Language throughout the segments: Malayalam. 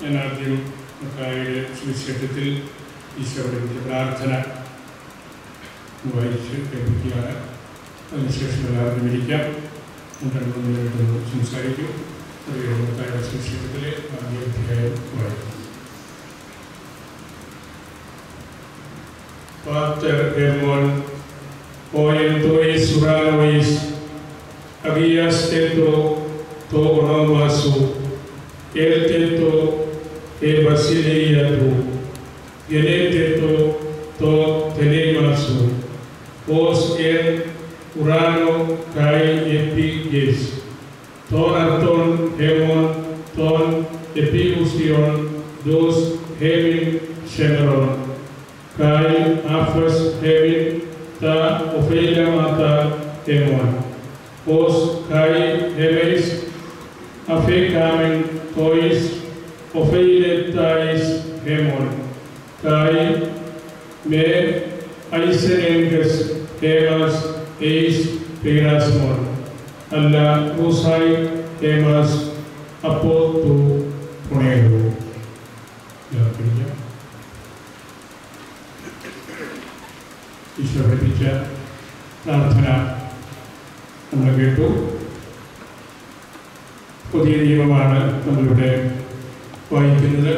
ഞാൻ ആദ്യം മത്തായിയുടെ സുവിശേഷത്തിൽ ഈശോ പഠിപ്പിച്ച പ്രാർത്ഥന വായിച്ച് കേൾപ്പിക്കുകയാണ് അതിനുശേഷം എല്ലാവർക്കും ഇരിക്കാം രണ്ട് മൂന്ന് മിനിറ്റ് ഒന്ന് സംസാരിക്കും അറിയാം മത്തായിയുടെ സുവിശേഷത്തിലെ ആദ്യ അധ്യായം വായിക്കും Pater Hermon, oen tois uranois, agias teto to onomasu, el teto e basileia tu, gene teto to telemasu, os en urano kai epiges, ton aton hemon ton epiusion dos hemin shemeron, kai afas hevin ta ophelia mata temon os kai heves afekamen tois opheilektais hemon kai me aisenenges hemas eis perasmon alla usai hemas apotu punero Ya, പിടിക്കാം ഈശോ പഠിപ്പിച്ച പ്രാർത്ഥന നമ്മൾ കേട്ടു പുതിയ നിയമമാണ് നമ്മളിവിടെ വായിക്കുന്നത്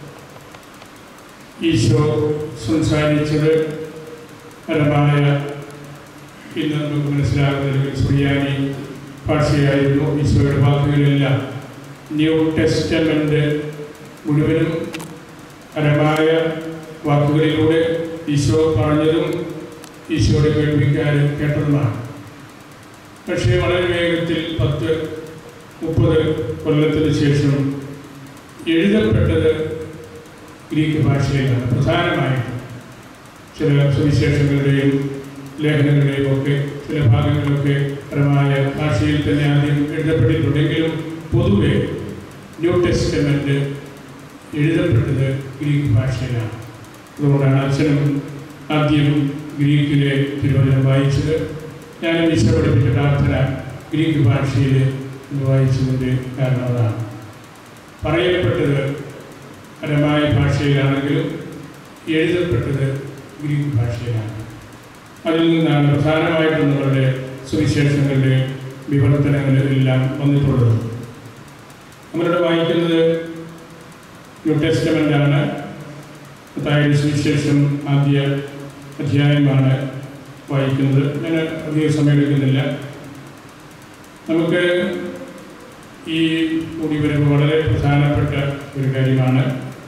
ഈശോ സംസാരിച്ചത് പരമായ ഇന്ന് നമുക്ക് മനസ്സിലാകുന്ന സുറിയാനി ഭാഷയായിരുന്നു ഈശോയുടെ വാക്കുകളെല്ലാം ന്യൂ ടെസ്റ്റമെൻ്റ് മുഴുവനും പരമായ വാക്കുകളിലൂടെ ഈശോ പറഞ്ഞതും ഈശോയുടെ കേൾപ്പിക്കാനും കേട്ടതുമാണ് പക്ഷേ വളരെ വേഗത്തിൽ പത്ത് മുപ്പത് കൊല്ലത്തിന് ശേഷം എഴുതപ്പെട്ടത് ഗ്രീക്ക് ഭാഷയിലാണ് പ്രധാനമായിട്ടും ചില സുവിശേഷങ്ങളുടെയും ലേഖനങ്ങളുടെയും ഒക്കെ ചില ഭാഗങ്ങളൊക്കെ പരമായ ഭാഷയിൽ തന്നെ ആദ്യം എഴുതപ്പെട്ടിട്ടുണ്ടെങ്കിലും പൊതുവെ ന്യൂ ടെസ്റ്റമെൻ്റ് എഴുതപ്പെട്ടത് ഗ്രീക്ക് ഭാഷയിലാണ് അതുകൊണ്ടാണ് അച്ഛനും ആദ്യം ഗ്രീക്കിലെ തിരുവചനം വായിച്ചത് ഞാനും ഈശോ പഠിപ്പിച്ച പ്രാർത്ഥന ഗ്രീക്ക് ഭാഷയിൽ വായിച്ചതിൻ്റെ കാരണം അതാണ് പറയപ്പെട്ടത് പരമായ ഭാഷയിലാണെങ്കിലും എഴുതപ്പെട്ടത് ഗ്രീക്ക് ഭാഷയിലാണ് അതിൽ നിന്നാണ് പ്രധാനമായിട്ടും നമ്മളുടെ സുവിശേഷങ്ങളുടെ വിവർത്തനങ്ങളെല്ലാം വന്നിട്ടുള്ളത് നമ്മളിവിടെ വായിക്കുന്നത് ന്യൂ ടെസ്റ്റമെൻ്റാണ് മത്തായിയുടെ സുവിശേഷം ആദ്യ അധ്യായമാണ് വായിക്കുന്നത് ഞാൻ അധികം സമയമെടുക്കുന്നില്ല നമുക്ക് ഈ കൂടിവരവ് വളരെ പ്രധാനപ്പെട്ട ഒരു കാര്യമാണ്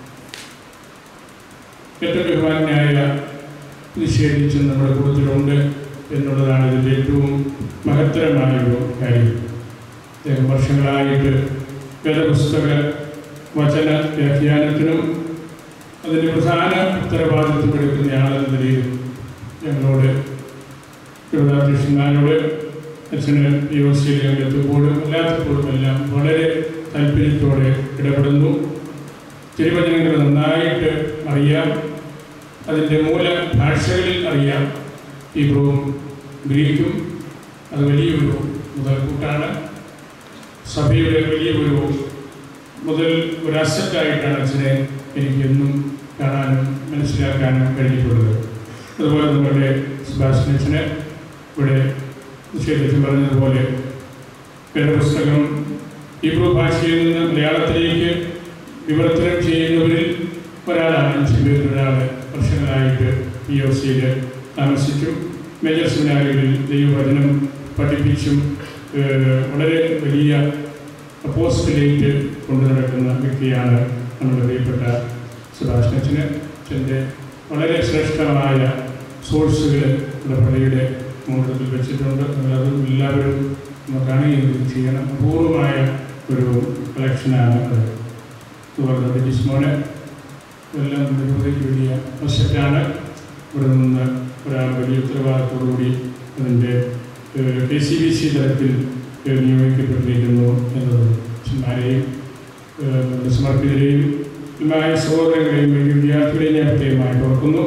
ഏറ്റവും ബഹുമാനായ നിഷേധിച്ച് നമ്മുടെ കൂട്ടത്തിലുണ്ട് എന്നുള്ളതാണ് ഇതിൻ്റെ ഏറ്റവും മഹത്തരമായ ഒരു കാര്യം അദ്ദേഹം വർഷങ്ങളായിട്ട് വേദപുസ്തക വചന വ്യാഖ്യാനത്തിനും അതിൻ്റെ പ്രധാന ഉത്തരവാദിത്വം എടുക്കുന്നയാളെന്ന നിലയിൽ ഞങ്ങളോട് യുവതാധ്യക്ഷന്മാരോട് അച്ഛന് യോസിയിൽ എത്തുമ്പോഴും അല്ലാത്തപ്പോഴും എല്ലാം വളരെ താല്പര്യത്തോടെ ഇടപെടുന്നു തിരുവചനങ്ങൾ നന്നായിട്ട് അറിയാം അതിൻ്റെ മൂല ഭാഷകളിൽ അറിയാം ഹീബ്രുവും ഗ്രീക്കും അത് വലിയൊരു മുതൽക്കൂട്ടാണ് സഭയുടെ വലിയൊരു മുതൽ ഒരു അസറ്റായിട്ടാണ് അച്ഛനെ എനിക്കെന്നും കാണാനും മനസ്സിലാക്കാനും കഴിഞ്ഞിട്ടുള്ളത് അതുപോലെ നമ്മുടെ സുഭാഷിനച്ഛന് ഇവിടെ നിഷേധിച്ച് പറഞ്ഞതുപോലെ വേദപുസ്തകം ഹീബ്രു ഭാഷയിൽ നിന്ന് മലയാളത്തിലേക്ക് വിവർത്തനം ചെയ്യുന്നവരിൽ ഒരാളാണ് അഞ്ചുപേരിൽ ഒരാൾ വർഷങ്ങളായിട്ട് പി ഒ സിയിൽ താമസിച്ചു മേജർ സെമിനാറുകളിൽ ദൈവവചനം പഠിപ്പിച്ചും ഏഹ്, വളരെ വലിയ അപ്പോസ്റ്റലേറ്റ് കൊണ്ടു നടക്കുന്ന വ്യക്തിയാണ് നമ്മുടെ പ്രിയപ്പെട്ട സുഭാഷിനച്ഛന് അച്ഛൻ്റെ വളരെ ശ്രേഷ്ഠമായ സോഴ്സുകൾ നമ്മുടെ പള്ളിയുടെ മുകളിൽ വെച്ചിട്ടുണ്ട് നിങ്ങളത് എല്ലാവരും ഒന്ന് കാണുകയും ചെയ്യണം അപൂർവമായ ഒരു കളക്ഷനാണ് അത് അതുപോലെ ബ്രിട്ടീഷ് മോനെ ഇതെല്ലാം നമ്മുടെ ഹൃദയക്ക് വലിയ വശത്താണ് ഇവിടെ നിന്ന് ഒരാൾ വലിയ ഉത്തരവാദിത്തോടുകൂടി അതിൻ്റെ കെ സി ബി സി തലത്തിൽ ഏഹ്, നിയോഗിക്കപ്പെട്ടിരിക്കുന്നു എന്നത് അച്ഛന്മാരെയും ഏഹ്, നമ്മുടെ സമർപ്പിതരെയും മായ സഹോദരങ്ങളെയും വലിയ വിദ്യാർത്ഥികളെയും ഞാൻ പ്രത്യേകമായി ഓർക്കുന്നു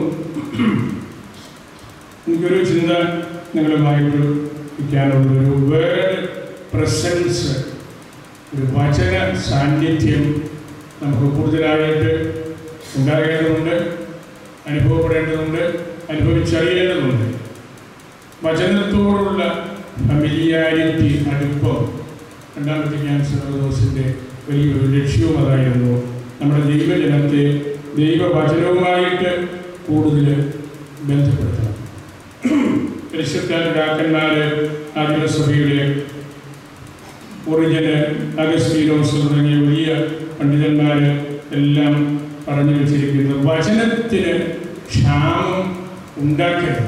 എനിക്കൊരു ചിന്ത നിങ്ങളുമായിട്ട് വയ്ക്കാനുള്ള ഒരു വേർഡ് പ്രസൻസ് ഒരു വചന സാന്നിധ്യം നമുക്ക് കൂടുതലായിട്ട് ഉണ്ടാകേണ്ടതുണ്ട് അനുഭവപ്പെടേണ്ടതുണ്ട് അനുഭവിച്ചറിയേണ്ടതുണ്ട് വചനത്തോടുള്ള ഫെമിലിയാരിറ്റി അടുപ്പം രണ്ടാമത്തെ ക്യാൻസർ ദിവസത്തിൻ്റെ വലിയൊരു ലക്ഷ്യവും അതായിരുന്നു നമ്മുടെ ദൈവജനത്തെ ദൈവവചനവുമായിട്ട് കൂടുതൽ ബന്ധപ്പെടുത്തണം പരിശുദ്ധ പിതാക്കന്മാര് ആദിമസഭയുടെ ഒറിജിന് അഗസ്റ്റീനോസ് തുടങ്ങിയ വലിയ പണ്ഡിതന്മാർ എല്ലാം പറഞ്ഞു വെച്ചിരിക്കുന്നത് വചനത്തിന് ക്ഷാമം ഉണ്ടാക്കരുത്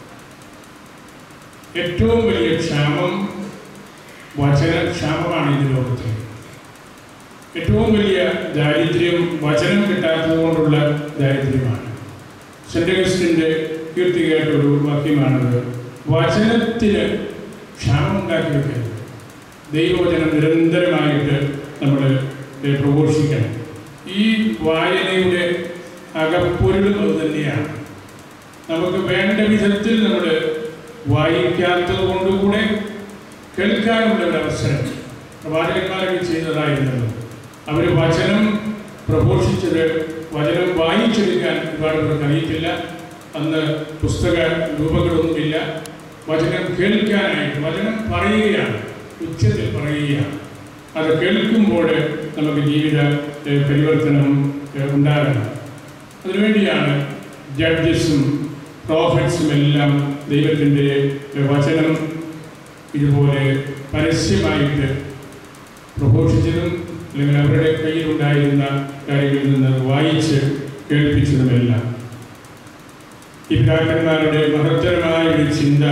ഏറ്റവും വലിയ ക്ഷാമം വചന ക്ഷാമമാണ് ഈ ലോകത്തിൽ ഏറ്റവും വലിയ ദാരിദ്ര്യം വചനം കിട്ടാത്തത് കൊണ്ടുള്ള ദാരിദ്ര്യമാണ് സെന്റ് അഗസ്റ്റിൻ്റെ കീർത്തി കേട്ട ഒരു വാക്യമാണത് വചനത്തിന് ക്ഷാമം ഉണ്ടാക്കി വെക്കരുത് ദൈവവചനം നിരന്തരമായിട്ട് നമ്മൾ പ്രഘോഷിക്കണം ഈ വായനയുടെ അകപ്പൊരുളും അത് തന്നെയാണ് നമുക്ക് വേണ്ട വിധത്തിൽ നമ്മൾ വായിക്കാത്തത് കൊണ്ടുകൂടെ കേൾക്കാനുള്ള ഒരു അവസരം പ്രവാചകന്മാരൊക്കെ ചെയ്തതായിരുന്നത് അവർ വചനം പ്രഘോഷിച്ചത് വചനം വായിച്ചെടുക്കാൻ ഒരുപാട് പേർക്ക് അറിയത്തില്ല അന്ന് പുസ്തക രൂപങ്ങളൊന്നുമില്ല വചനം കേൾക്കാനായിട്ട് വചനം പറയുകയാണ് ഉച്ചത്തിൽ പറയുകയാണ് അത് കേൾക്കുമ്പോൾ നമുക്ക് ജീവിത ഏഹ്, പരിവർത്തനം ഏഹ്, ഉണ്ടാകണം അതിനുവേണ്ടിയാണ് ജഡ്ജസും പ്രോഫറ്റ്സും എല്ലാം ദൈവത്തിൻ്റെ ഏഹ്, വചനം ഇതുപോലെ പരസ്യമായിട്ട് പ്രഘോഷിച്ചതും അല്ലെങ്കിൽ അവരുടെ കയ്യിലുണ്ടായിരുന്ന കാര്യങ്ങളിൽ നിന്ന് വായിച്ച് കേൾപ്പിച്ചതുമെല്ലാം ഈ പിതാക്കന്മാരുടെ മഹത്തരമായ ഒരു ചിന്ത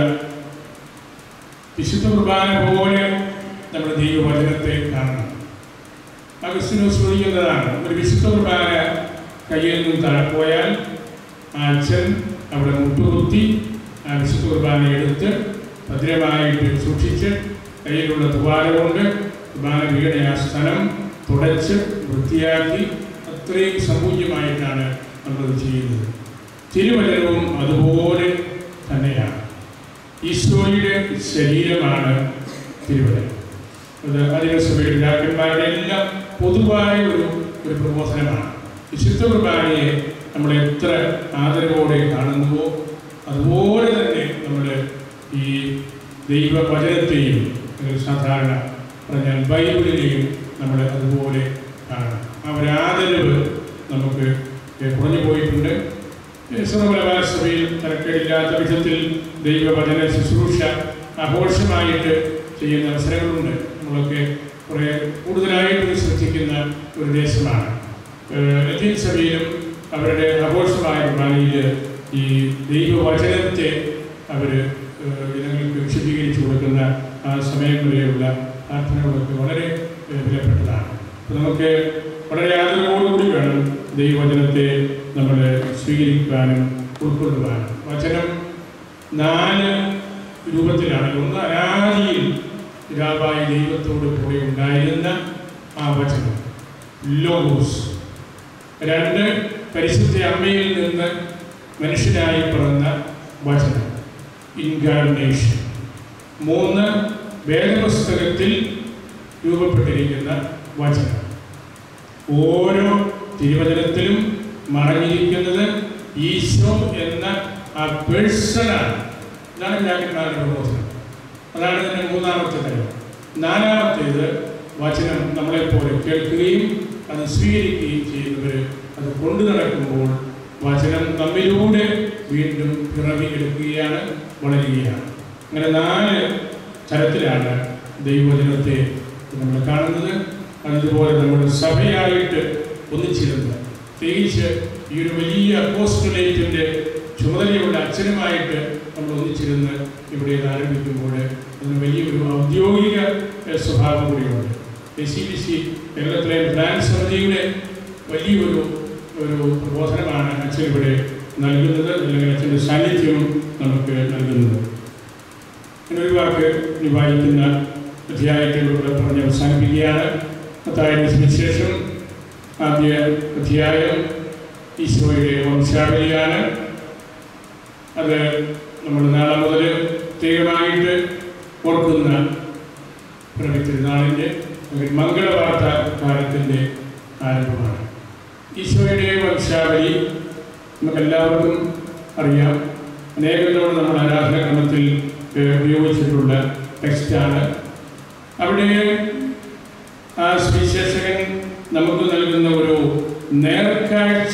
വിശുദ്ധ കുർബാന പോലെ നമ്മുടെ ദൈവവചനത്തെ കാണണം അഗസ്റ്റിനോ ശ്രദ്ധിക്കുന്നതാണ് ഒരു വിശുദ്ധ കുർബാന കയ്യിൽ നിന്ന് താഴെ പോയാൽ ആ അച്ഛൻ അവിടെ മുട്ടുകുത്തി ആ വിശുദ്ധ കുർബാന എടുത്ത് ഭദ്രമായിട്ട് സൂക്ഷിച്ച് കയ്യിലുള്ള തുവാല കൊണ്ട് കുർബാന വീണ ആ സ്ഥലം തുടച്ച് വൃത്തിയാക്കി അത്രയും സമ്പൂജ്യമായിട്ടാണ് നമ്മളത് ചെയ്യുന്നത് തിരുവചനവും അതുപോലെ തന്നെയാണ് ഈശോയുടെ ശരീരമാണ് തിരുവചനം അത് അതിനസഭയുടെ പിതാക്കന്മാരുടെ എല്ലാം പൊതുവായ ഒരു ഒരു പ്രബോധനമാണ് വിശുദ്ധ കുർബാനയെ നമ്മൾ എത്ര ആദരവോടെ കാണുന്നുവോ അതുപോലെ തന്നെ നമ്മൾ ഈ ദൈവവചനത്തെയും അല്ലെങ്കിൽ സാധാരണ പറഞ്ഞാൽ ബൈബിളിനെയും നമ്മൾ അതുപോലെ കാണണം ആ ഒരു ആദരവ് നമുക്ക് കുറഞ്ഞു പോയിട്ടുണ്ട് സർവമലബാർ സഭയിൽ തരക്കേടില്ലാത്ത വിധത്തിൽ ദൈവവചന ശുശ്രൂഷ ആഘോഷമായിട്ട് ചെയ്യുന്ന അവസരങ്ങളുണ്ട് നമ്മളൊക്കെ കുറേ കൂടുതലായിട്ട് ശ്രദ്ധിക്കുന്ന ഒരു ദേശമാണ് ഏഹ് ലത്തീൻ സഭയിലും അവരുടെ ആഘോഷമായ കുർബാനയിൽ ഈ ദൈവവചനത്തെ അവർ ജനങ്ങൾക്ക് വിശദീകരിച്ചു കൊടുക്കുന്ന ആ സമയം വരെയുള്ള പ്രാർത്ഥനകളൊക്കെ വളരെ ഏഹ് വിലപ്പെട്ടതാണ് അപ്പോൾ നമുക്ക് വളരെ ആദരവോടുകൂടി വേണം ദൈവവചനത്തെ നമ്മൾ സ്വീകരിക്കാനും ഉൾക്കൊള്ളുവാനും വചനം നാല് രൂപത്തിലാണ് ഒന്ന് അനാദിയിൽ പിതാവായ ദൈവത്തോട് കൂടെ ഉണ്ടായിരുന്ന ആ വചനം ലോഗോസ് രണ്ട് പരിശുദ്ധ അമ്മയിൽ നിന്ന് മനുഷ്യനായി പിറന്ന വചനം ഇൻകാർണേഷൻ മൂന്ന് വേദപുസ്തകത്തിൽ രൂപപ്പെട്ടിരിക്കുന്ന വചനം ഓരോ തിരുവചനത്തിലും മറഞ്ഞിരിക്കുന്നത് ഈശോ എന്ന ആ പേഴ്സണാണ് ഇതാണ് വ്യാഖ്യാനങ്ങളുടെ പ്രബോധനം അതാണ് ഇതിൻ്റെ മൂന്നാമത്തെ തരം നാലാമത്തേത് വചനം നമ്മളെപ്പോലെ കേൾക്കുകയും അത് സ്വീകരിക്കുകയും ചെയ്യുന്നവർ അത് കൊണ്ടു നടക്കുമ്പോൾ വചനം തമ്മിലൂടെ വീണ്ടും പിറവി എടുക്കുകയാണ് വളരുകയാണ് അങ്ങനെ നാല് തരത്തിലാണ് ദൈവവചനത്തെ നമ്മൾ കാണുന്നത് അതുപോലെ നമ്മൾ സഭയായിട്ട് ഒന്നിച്ചിരുന്ന് പ്രത്യേകിച്ച് ഈ ഒരു വലിയ പോസ്റ്റലേറ്റിൻ്റെ ചുമതലയുള്ള അച്ഛനുമായിട്ട് നമ്മൾ ഒന്നിച്ചിരുന്ന് ഇവിടെ ഇത് ആരംഭിക്കുമ്പോൾ അതിന് വലിയൊരു ഔദ്യോഗിക ഏഹ്, സ്വഭാവം കൂടിയുണ്ട് എ സി ബി സി കേരളത്തിലെ ബ്രാൻഡ് സമിതിയുടെ വലിയൊരു ഒരു പ്രബോധനമാണ് അച്ഛൻ ഇവിടെ നൽകുന്നത് അല്ലെങ്കിൽ അച്ഛൻ്റെ സാന്നിധ്യവും നമുക്ക് നൽകുന്നത് ഇങ്ങനെ ഒരു വാക്ക് ഇനി വായിക്കുന്ന അധ്യായത്തിലൂടെ പറഞ്ഞ് അവസാനിപ്പിക്കുകയാണ് മത്തായിയുടെ സുവിശേഷം ആദ്യ അധ്യായം ഈശോയുടെ വംശാവലിയാണ് അത് നമ്മൾ നാളെ മുതൽ പ്രത്യേകമായിട്ട് ഓർക്കുന്ന പിറവി തിരുനാളിൻ്റെ ഒരു മംഗളവാർത്ത കാലത്തിൻ്റെ ആരംഭമാണ് ഈശോയുടെ വംശാവലി നമുക്കെല്ലാവർക്കും അറിയാം അനേകത്തോട് നമ്മൾ ആരാധന ക്രമത്തിൽ ഏഹ്, ഉപയോഗിച്ചിട്ടുള്ള ടെക്സ്റ്റാണ് അവിടെ ആ സുവിശേഷകൻ നമുക്ക് നൽകുന്ന ഒരു നേർക്കാഴ്ച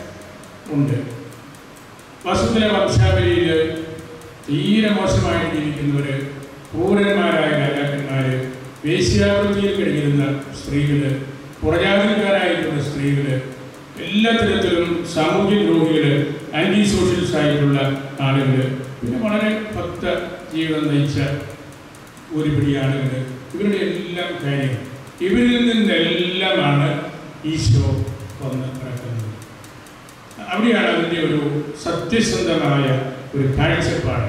ഉണ്ട് വസുത്തിലെ വംശാവലിയിൽ തീരെ മോശമായിട്ട് ജീവിക്കുന്നവർ ക്രൂരന്മാരായ രാജാക്കന്മാർ വേശ്യാവൃത്തിയിൽ കഴിഞ്ഞിരുന്ന സ്ത്രീകൾ പുറജാതിക്കാരായിട്ടുള്ള സ്ത്രീകൾ എല്ലാ തരത്തിലും സാമൂഹ്യ ദ്രോഹികൾ ആൻറ്റി സോഷ്യൽസ് ആയിട്ടുള്ള ആളുകൾ പിന്നെ വളരെ ഭക്ത ജീവിതം നയിച്ച ഒരു പിടി ആളുകൾ ഇവരുടെ എല്ലാം കാര്യം ഇവരിൽ നിന്നെല്ലാമാണ് ഈശോ വന്ന് കിടക്കുന്നത് അവിടെയാണ് അതിൻ്റെ ഒരു സത്യസന്ധമായ ഒരു കാഴ്ചപ്പാട്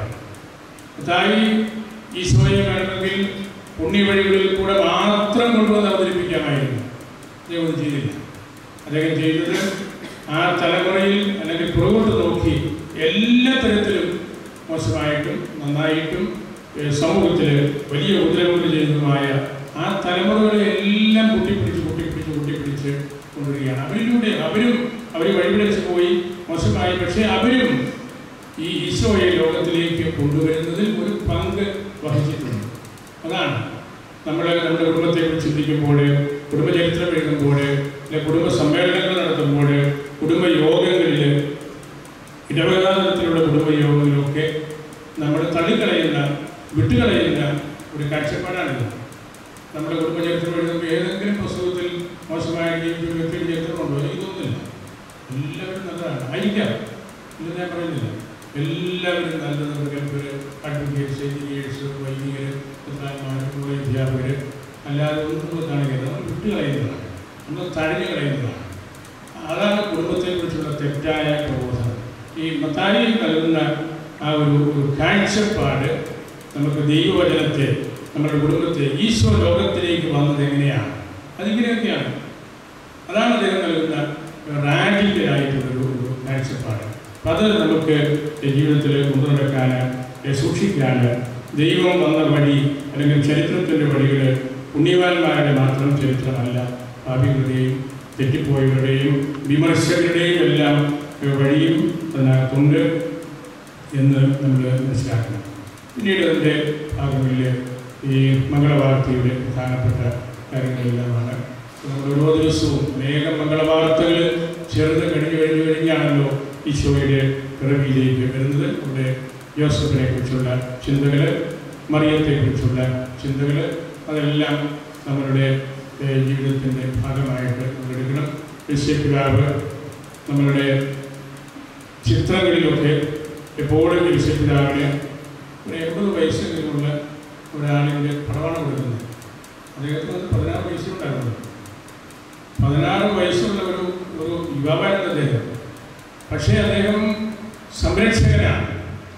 തായി ഈശോയെ വേണമെങ്കിൽ പുണ്യവഴികളിൽ കൂടെ മാത്രം കൊണ്ടുവന്ന് അവതരിപ്പിക്കാമായിരുന്നു അദ്ദേഹം അത് ചെയ്തില്ല അദ്ദേഹം ചെയ്തത് ആ തലമുറയിൽ അല്ലെങ്കിൽ പുറകോട്ട് നോക്കി എല്ലാ തരത്തിലും മോശമായിട്ടും നന്നായിട്ടും ഏഹ്, സമൂഹത്തിൽ വലിയ ഉപദ്രവങ്ങൾ ചെയ്തതുമായ ആ തലമുറകളെ എല്ലാം കൂട്ടിപ്പിടിച്ച് കൂട്ടിപ്പിടിച്ച് കൂട്ടിപ്പിടിച്ച് കൊണ്ടുവരികയാണ് അവരിലൂടെ അവരും അവർ വഴിപിടിച്ച് പോയി മോശമായി പക്ഷേ അവരും ഈ ഈശോയെ ലോകത്തിലേക്ക് കൊണ്ടുവരുന്നതിൽ ഒരു പങ്ക് വഹിച്ചിട്ടുണ്ട് അതാണ് നമ്മൾ നമ്മുടെ കുടുംബത്തെക്കുറിച്ച് ചിന്തിക്കുമ്പോൾ കുടുംബചരിത്രം എഴുതുമ്പോൾ അല്ലെ കുടുംബ സമ്മേളനങ്ങൾ നടത്തുമ്പോൾ കുടുംബ യോഗങ്ങളിൽ ഇടവകാലത്തിലുള്ള കുടുംബ യോഗങ്ങളിലൊക്കെ നമ്മൾ തള്ളിക്കളയുന്ന വിട്ടുകളയുന്ന ഒരു കാഴ്ചപ്പാടാണിത് നമ്മുടെ കുടുംബചരിത്രം എഴുതുമ്പോൾ ഏതെങ്കിലും പുസ്തകത്തിൽ മോശമായ ജീവിച്ച ഒരു വ്യക്തിയുടെ ചരിത്രമുണ്ടോ എനിക്ക് തോന്നുന്നില്ല എല്ലാവരും നല്ലതാണ് ആയിരിക്കാം എന്ന് ഞാൻ പറയുന്നില്ല എല്ലാവരും നല്ല നിർഗൽഭര് അഡ്വക്കേറ്റ്സ് എഞ്ചിനീയേഴ്സ് വൈദികർ പ്രധാനമാർ കോളേജ് അധ്യാപകർ അല്ലാതെ ഒന്നും നമ്മൾ കാണിക്കുന്നത് നമ്മൾ വിട്ടുകളയുന്നതാണ് നമ്മൾ തഴഞ്ഞു കളയുന്നതാണ് അതാണ് കുടുംബത്തെക്കുറിച്ചുള്ള തെറ്റായ പ്രബോധനം ഈ മത്തായി നൽകുന്ന ആ ഒരു ഒരു കാഴ്ചപ്പാട് നമുക്ക് ദൈവവചനത്തെ നമ്മുടെ കുടുംബത്തെ ഈശോ ലോകത്തിലേക്ക് വന്നത് എങ്ങനെയാണ് അതിങ്ങനെയൊക്കെയാണ് അതാണ് അദ്ദേഹം നൽകുന്ന റാഡിക്കലായിട്ടുള്ളൊരു ഒരു കാഴ്ചപ്പാട് അപ്പം അത് നമുക്ക് ജീവിതത്തിൽ കൊണ്ടു നടക്കാൻ സൂക്ഷിക്കാൻ ദൈവം വന്ന വഴി അല്ലെങ്കിൽ ചരിത്രത്തിൻ്റെ വഴികൾ പുണ്യവാന്മാരുടെ മാത്രം ചരിത്രമല്ല പാപികളുടെയും തെറ്റിപ്പോയവരുടെയും വിമർശകരുടെയും എല്ലാം ഏഹ്, വഴിയും അതിനകത്തുണ്ട് എന്ന് നമ്മൾ മനസ്സിലാക്കണം പിന്നീട് അതിൻ്റെ ഭാഗങ്ങളിൽ ഈ മംഗളവാർത്തയുടെ പ്രധാനപ്പെട്ട കാര്യങ്ങളെല്ലാമാണ് നമ്മൾ ഓരോ ദിവസവും അനേകം മംഗളവാർത്തകൾ ചേർന്ന് കഴിഞ്ഞു കഴിഞ്ഞു കഴിഞ്ഞാണല്ലോ ഈശോയുടെ പിറവിയിലേക്ക് വരുന്നത് ഇവിടെ യോസഫിനെ കുറിച്ചുള്ള ചിന്തകൾ മറിയത്തെക്കുറിച്ചുള്ള ചിന്തകൾ അതെല്ലാം നമ്മളുടെ ഏഹ്, ജീവിതത്തിൻ്റെ ഭാഗമായിട്ട് നമ്മൾ എടുക്കണം യേശുപിതാവ് നമ്മളുടെ ചിത്രങ്ങളിലൊക്കെ എപ്പോഴും യേശുപിതാവിന് ഒരു എൺപത് വയസ്സെങ്കിലുമുള്ള ഒരാളിൻ്റെ പടമാണ് കൊടുക്കുന്നത് അദ്ദേഹത്തിന് അത് പതിനാറ് വയസ്സുണ്ടായിരുന്നു പതിനാറ് വയസ്സുള്ള ഒരു ഒരു യുവാവായിരുന്നു അദ്ദേഹം പക്ഷേ അദ്ദേഹം സംരക്ഷകനാണ്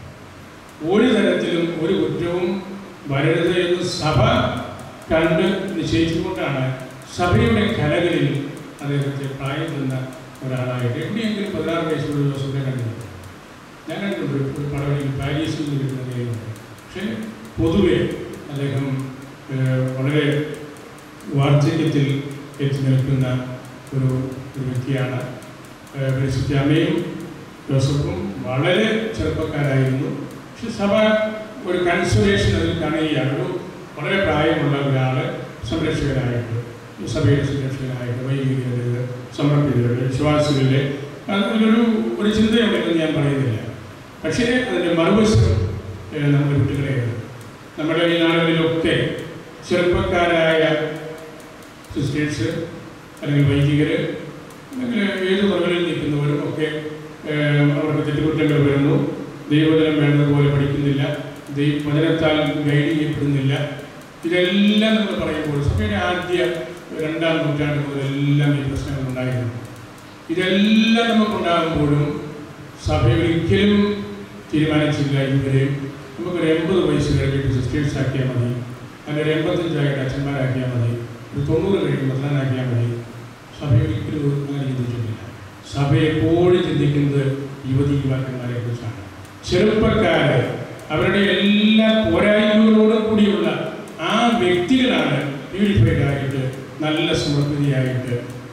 ഒരു തരത്തിലും ഒരു കുറ്റവും വരരുത് എന്ന് സഭ കണ്ട് നിശ്ചയിച്ചുകൊണ്ടാണ് സഭയുടെ കലകളിൽ അദ്ദേഹത്തെ പ്രായം ചെന്ന ഒരാളായിട്ട് എവിടെയെങ്കിലും പതിനാറ് വയസ്സുള്ള ദിവസത്തെ കണ്ടിട്ടുണ്ട് ഞാൻ കണ്ടിട്ടുണ്ട് ഒരു- ഒരു പടം എനിക്ക് പാരീസിൽ നിന്ന് കിട്ടുന്ന കാര്യമുണ്ട് പക്ഷേ പൊതുവെ അദ്ദേഹം ഏഹ്, വളരെ വാർദ്ധക്യത്തിൽ എത്തി നിൽക്കുന്ന ഒരു ഒരു വ്യക്തിയാണ് ഏഹ്, പരിശുദ്ധ അമ്മയും ജോസഫും വളരെ ചെറുപ്പക്കാരായിരുന്നു പക്ഷെ സഭ ഒരു കൺസോലേഷൻ അതിൽ കാണുകയാണ് ഒരു വളരെ പ്രായമുള്ള ഒരാൾ സംരക്ഷകനായിട്ട് സഭയുടെ സംരക്ഷകനായിട്ട് വൈദികരുടെ സമർപ്പിതരുടെ വിശ്വാസികളുടെ അതിലൊരു ഒരു ചിന്തയുണ്ടെന്ന് ഞാൻ പറയുന്നില്ല പക്ഷേ അതിൻ്റെ മറുവശം ഏഹ്, നമ്മൾ വിട്ടുകളയരുത് നമ്മുടെ ഈ നാടുകളിലൊക്കെ ചെറുപ്പക്കാരായ സിസ്റ്റേഴ്സ് അല്ലെങ്കിൽ വൈദികർ അല്ലെങ്കിൽ ഏത് തുറകളിൽ നിൽക്കുന്നവരും ഒക്കെ ഏഹ്, അവർക്ക് തെറ്റുകുറ്റങ്ങൾ വരുന്നു ദൈവവചനം വേണ്ടതുപോലെ പഠിക്കുന്നില്ല ദൈവവചനത്താൽ ഗൈഡ് ചെയ്യപ്പെടുന്നില്ല ഇതെല്ലാം നമ്മൾ പറയുമ്പോൾ സഭയുടെ ആദ്യ രണ്ടാം നൂറ്റാണ്ട് മുതലെല്ലാം ഈ പ്രശ്നങ്ങൾ ഉണ്ടായിരുന്നു ഇതെല്ലാം നമുക്കുണ്ടാകുമ്പോഴും സഭ ഒരിക്കലും തീരുമാനിച്ചില്ല ഇവരെ നമുക്കൊരു എൺപത് വയസ്സ് കഴിഞ്ഞിട്ട് സിസ്റ്റേഴ്സ് ആക്കിയാൽ മതി അല്ലെങ്കിൽ ഒരു എൺപത്തഞ്ചായിട്ട് അച്ഛന്മാരാക്കിയാൽ മതി ഒരു തൊണ്ണൂറ് കഴിയുമ്പോൾ പതിനാലാക്കിയാൽ മതി സഭ ഒരിക്കലും അങ്ങനെ ചിന്തിച്ചിട്ടില്ല സഭ എപ്പോഴും ചിന്തിക്കുന്നത് യുവതി യുവാക്കന്മാരെ കുറിച്ചാണ് ചെറുപ്പക്കാര് അവരുടെ എല്ലാ പോരായ്മകളോടും കൂടിയുള്ള ആ വ്യക്തികളാണ് പ്യൂരിഫൈഡ് ആയിട്ട് നല്ല സമൃദ്ധിയായിട്ട്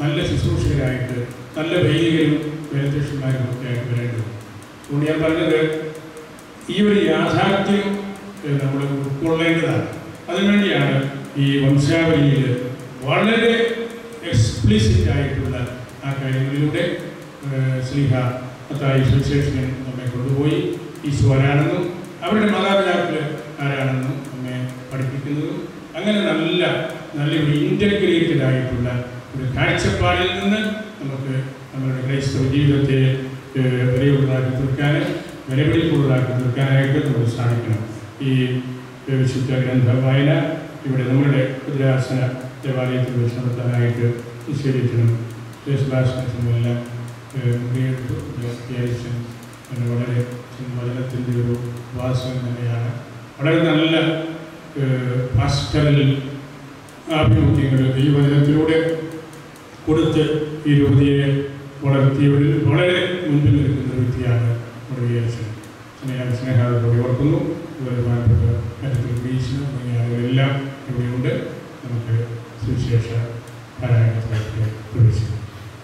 നല്ല ശുശ്രൂഷകരായിട്ട് നല്ല വൈദികരും വേദശന്മാരും ഒക്കെ ആയിട്ട് വരേണ്ടത് അതുകൊണ്ട് ഞാൻ പറഞ്ഞത് ഈ ഒരു യാഥാർത്ഥ്യം ഏഹ്, നമ്മൾ ഉൾക്കൊള്ളേണ്ടതാണ് അതിനുവേണ്ടിയാണ് ഈ വംശാവലിയിൽ വളരെ എക്സ്പ്ലിസിറ്റ് ആയിട്ടുള്ള ആ കാര്യങ്ങളിലൂടെ ഏഹ്, ശ്ലീഹ മത്തായി സുവിശേഷകൻ നമ്മെ കൊണ്ടുപോയി ഈശോ ആരാണെന്നും അവരുടെ മാതാപിതാക്കൾ ആരാണെന്നും നമ്മെ പഠിപ്പിക്കുന്നതും അങ്ങനെ നല്ല നല്ല ഒരു ഇൻ്റഗ്രേറ്റഡ് ആയിട്ടുള്ള ഒരു കാഴ്ചപ്പാടിൽ നിന്ന് നമുക്ക് നമ്മുടെ ക്രൈസ്തവ ജീവിതത്തെ ഏഹ്, വിലയുള്ളതാക്കി തീർക്കാൻ വിലപിടിപ്പുള്ളതാക്കി തീർക്കാനായിട്ട് നമുക്ക് സാധിക്കണം ഈ ഏഹ്, വിശുദ്ധ ഗ്രന്ഥ വായന ഇവിടെ നമ്മുടെ കുതിരാസന ദേവാലയത്തിൽ വെച്ച് നടത്താനായിട്ട് നിശ്ചയിക്കണം യേശുദാസനെല്ലാം മുറിയെടുത്തു അത്യാവശ്യം അങ്ങനെ വളരെ വചനത്തിൻ്റെ ഒരു വാസനം തന്നെയാണ് വളരെ നല്ല പാസ്റ്ററൽ ആഭിമുഖ്യങ്ങൾ ഈ വചനത്തിലൂടെ കൊടുത്ത് ഈ രൂപതയെ വളർത്തിയവരിൽ വളരെ മുൻപിൽ നിൽക്കുന്ന ഒരു വ്യക്തിയാണ് മുറിയേശൻ സ്നേഹ സ്നേഹാദത്തോടെ ഓർക്കുന്നു ബഹുമാനപ്പെട്ട കാര്യത്തിൽ ബീച്ചിന് തുടങ്ങിയ ആളുകളെല്ലാം ഇവിടെയുണ്ട് നമുക്ക് സുവിശേഷ പാരായണത്തിലേക്ക് പ്രവേശിക്കാം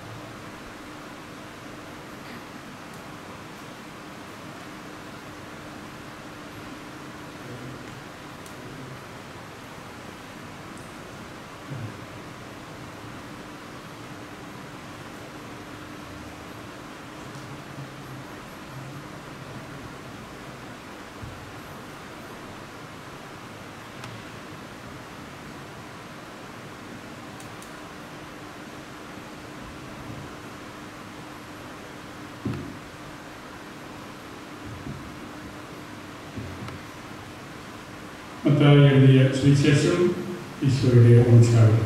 മത്തായി എഴുതിയ സുവിശേഷം ഈശോയുടെ വംശാവലി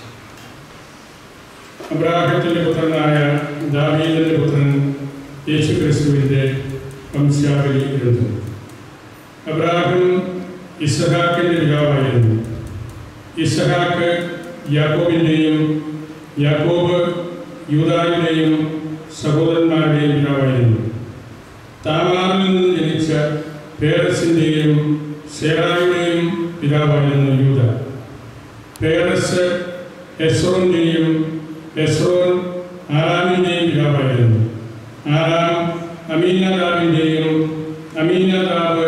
അബ്രാഹത്തിന്റെ പുത്രനായ ദാവീദിന്റെ പുത്രൻ യേശു ക്രിസ്തുവിന്റെ വംശാവലി എഴുതുന്നു അബ്രാഹം ഇസഹാക്കിന്റെ പിതാവായിരുന്നു ഇസഹാക്ക് യാക്കോബിന്റെയും യാക്കോബ് യൂദായുടെയും സഹോദരന്മാരുടെയും പിതാവായിരുന്നു താമാറിൽ നിന്ന് ജനിച്ച പേരസിന്റെയും സേറായുടെയും പിതാവായിരുന്നു യൂത പേരസ് എസ്രോന്റെയും എസ്രോൻ ആറാമിൻ്റെയും പിതാവായിരുന്നു ആറാം അമീനദാബിൻ്റെയും അമീനദാബ്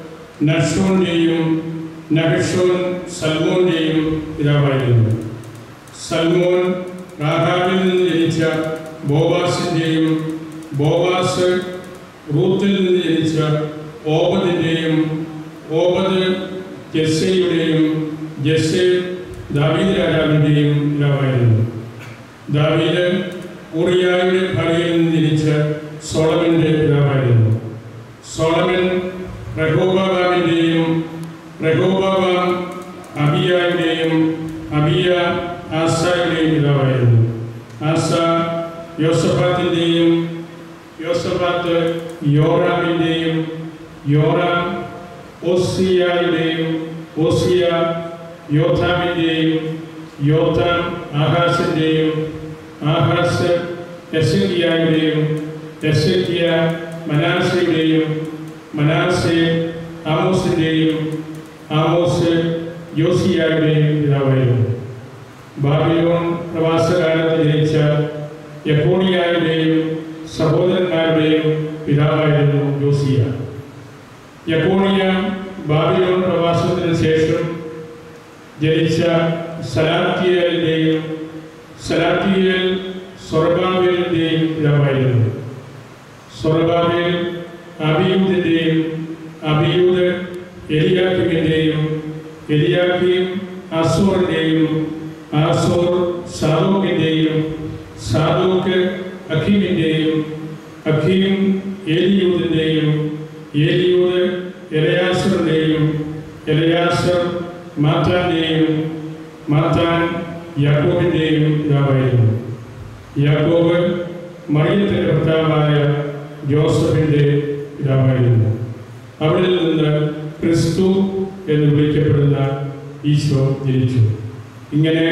നഷോന്റെയും നഹഷോൻ സൽമോന്റെയും പിതാവായിരുന്നു സൽമോൻ റാഹാബിൽ നിന്ന് ജനിച്ച ബോവാസിൻ്റെയും ബോവാസ് റൂത്തിൽ നിന്ന് ജനിച്ച ഓബദിൻ്റെയും ഓബദ് ജെസ്സയുടെയും ജെസ്സെ ദാവീദ് രാജാവിൻ്റെയും പിതാവായിരുന്നു ദാവീദ് ഊറിയായുടെ ഭാര്യയിൽ നിന്ന് ജനിച്ച സോളമൻ്റെ പിതാവായിരുന്നു സോളമൻ റഹോബാബാമിൻ്റെയും റഹോബാബാം അബിയായുടെയും അബിയ ആസായുടെയും പിതാവായിരുന്നു ആസ യോസഫാത്തിൻ്റെയും യോസഫാത്ത് യോറാമിൻ്റെയും യോറാം ഓസിയായുടെയും ഓസിയ യോഥാമിൻ്റെയും യോഥാം ആഹാസിൻ്റെയും ആഹാസ് എസക്കിയായുടെയും എസക്കിയ മനാസയുടെയും മനാസെ ആമോസിൻ്റെയും ആമോസ് യോസിയായുടെയും പിതാവായിരുന്നു ബാബിലോൺ പ്രവാസകാലത്ത് ജനിച്ച യക്കോണിയായുടെയും സഹോദരന്മാരുടെയും പിതാവായിരുന്നു ജോസിയ യക്കോണിയ ബാബിലോൺ പ്രവാസത്തിന് ശേഷം ജനിച്ച സലാത്തിയലിൻ്റെയും സലാത്തിയൽ സൊറബാബേലിൻ്റെയും പിതാവായിരുന്നു സൊറബാബേൽ അബിയൂദിൻ്റെയും അബിയൂദ് എലിയാക്കിമിൻ്റെയും എലിയാക്കിം അസോറിൻ്റെയും ആസോർ സാദോക്കിൻ്റെയും സാദോക്ക് അഖീമിൻ്റെയും അഖീം ഏലിയൂദിൻ്റെയും ഏലിയൂദ് എലയാസറിൻ്റെയും എലയാസർ മാത്താൻ്റെയും മാത്താൻ യാക്കോബിൻ്റെയും പിതാവായിരുന്നു യാക്കോബ് മറിയത്തിൻ്റെ ഭർത്താവായ ജോസഫിൻ്റെ പിതാവായിരുന്നു അവിടെ നിന്ന് ക്രിസ്തു എന്ന് വിളിക്കപ്പെടുന്ന ഈശോ ജനിച്ചു ഇങ്ങനെ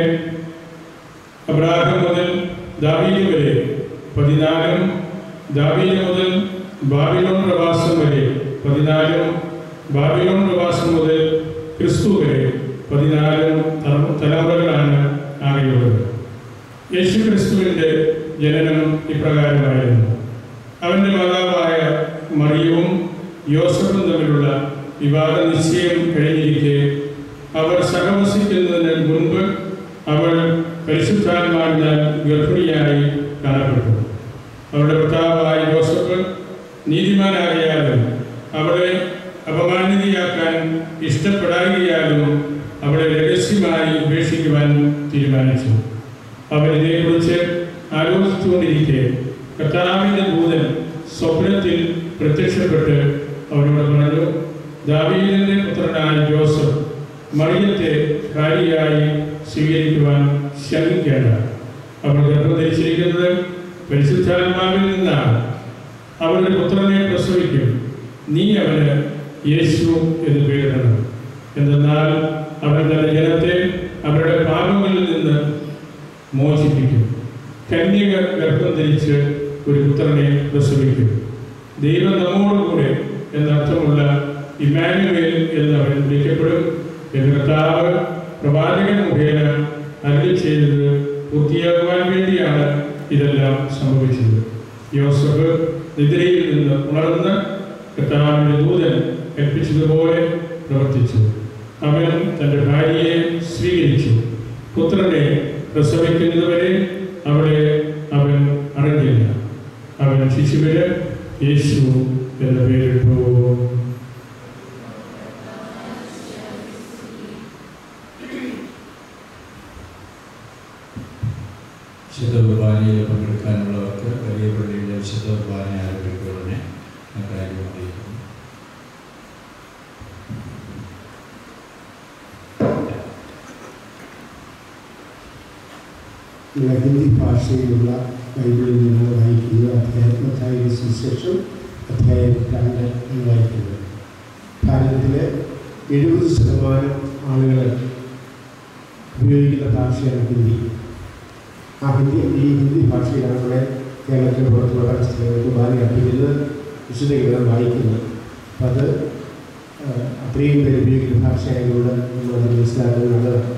അബ്രാഹം മുതൽ ദാവീദ് വരെ പതിനാലും ദാവീദ് മുതൽ ബാബിലോൺ പ്രവാസം വരെ പതിനാലും ബാബിലോൺ പ്രവാസം മുതൽ ക്രിസ്തു വരെ പതിനാലും തല- തലമുറകളാണ് ആകെയുള്ളത് യേശുക്രിസ്തുവിൻ്റെ ജനനം ഇപ്രകാരമായിരുന്നു അവൻ്റെ മാതാവായ മറിയവും യോസഫും തമ്മിലുള്ള വിവാഹ നിശ്ചയം കഴിഞ്ഞിരിക്കെ അവർ സഹവസിക്കുന്നതിന് മുൻപ് അവൾ പരിശുദ്ധാത്മാവിനാൽ ഗർഭിണിയായി കാണപ്പെട്ടു അവളുടെ ഭർത്താവായ ജോസഫ് നീതിമാനാകിയാലും അവളെ അപമാനിതയാക്കാൻ ഇഷ്ടപ്പെടാകിയാലും അവളെ രഹസ്യമായി ഉപേക്ഷിക്കുവാൻ തീരുമാനിച്ചു അവൻ ഇതേക്കുറിച്ച് ആലോചിച്ചുകൊണ്ടിരിക്കെ കർത്താവിൻ്റെ ദൂതൻ സ്വപ്നത്തിൽ പ്രത്യക്ഷപ്പെട്ട് അവനോട് പറഞ്ഞു ദാവീദിൻ്റെ പുത്രനായ ജോസഫ് മറിയത്തെ ഭാര്യയായി സ്വീകരിക്കുവാൻ ശങ്കിക്കേണ്ട അവൾ ഗർഭം ധരിച്ചിരിക്കുന്നത് പരിശുദ്ധാത്മാവിൽ നിന്നാണ് അവളുടെ പുത്രനെ പ്രസവിക്കും നീ അവന് യേശു എന്ന് പേരിടണം എന്തെന്നാൽ അവൻ തന്റെ ജനത്തെ അവരുടെ പാപങ്ങളിൽ നിന്ന് മോചിപ്പിക്കും കന്യക ഗർഭം ധരിച്ച് ഒരു പുത്രനെ പ്രസവിക്കും ദൈവം നമ്മോടുകൂടെ എന്നർത്ഥമുള്ള ഇമാനുവേൽ എന്ന് അവൻ വിളിക്കപ്പെടും എന്ന് കർത്താവ് പ്രവാചകൻ മുഖേന അരളി ചെയ്തത് പൂർത്തിയാകുവാൻ വേണ്ടിയാണ് ഇതെല്ലാം സംഭവിച്ചത് യോസഫ് നിദ്രയിൽ നിന്ന് ഉണർന്ന് കർത്താവിൻ്റെ ദൂതൻ കൽപ്പിച്ചതുപോലെ പ്രവർത്തിച്ചു അവൻ തൻ്റെ ഭാര്യയെ സ്വീകരിച്ചു പുത്രനെ പ്രസവിക്കുന്നതുവരെ അവളെ അവൻ അറിഞ്ഞില്ല അവൻ ശിശുവിന് യേശു എന്ന പേരിട്ടു വിശുദ്ധ കുർബാനയിൽ പങ്കെടുക്കാനുള്ളവർക്ക് വലിയ പള്ളിയിലെ വിശുദ്ധ കുർബാന ആരംഭിക്കുന്നതിനെ കാര്യം അറിയിക്കുന്നു ഉള്ള ഹിന്ദി ഭാഷയിലുള്ള ബൈബിളിൽ നിന്ന് വായിക്കുന്നത് അധ്യാത്മത്തായ സുശേഷം അധ്യായം രണ്ട് എന്ന് വായിക്കുന്നത് ഭാരതത്തിലെ എഴുപത് ശതമാനം ആളുകൾ ഉപയോഗിക്കുന്ന ഭാഷയാണ് ഹിന്ദി ആ ഹിന്ദി ഈ ഹിന്ദി ഭാഷയിലാണ് നമ്മുടെ കേരളത്തിൽ പുറത്തുള്ള കുർബാന അർപ്പിക്കുന്നത് വിശുദ്ധ ഗ്രന്ഥം വായിക്കുന്നത് അപ്പം അത് ആ, അത്രയും പേര് ഉപയോഗിക്കുന്ന ഭാഷയായതുകൊണ്ട് നമ്മൾ മനസ്സിലാക്കുന്നത് നല്ലതാണ്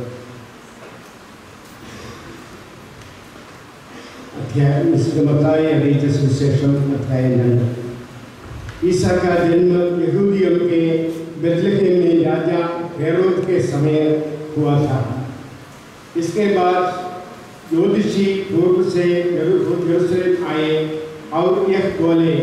अध्याय विशुद्धमताय അറിയിച്ച സുവിശേഷം अध्याय രണ്ട് ईसा का जन्म यहूदियों के बेथलेहम में राजा हेरोद के समय हुआ था इसके बाद ज्योतिषी पूर्व से यरूशलेम आए और यह बोले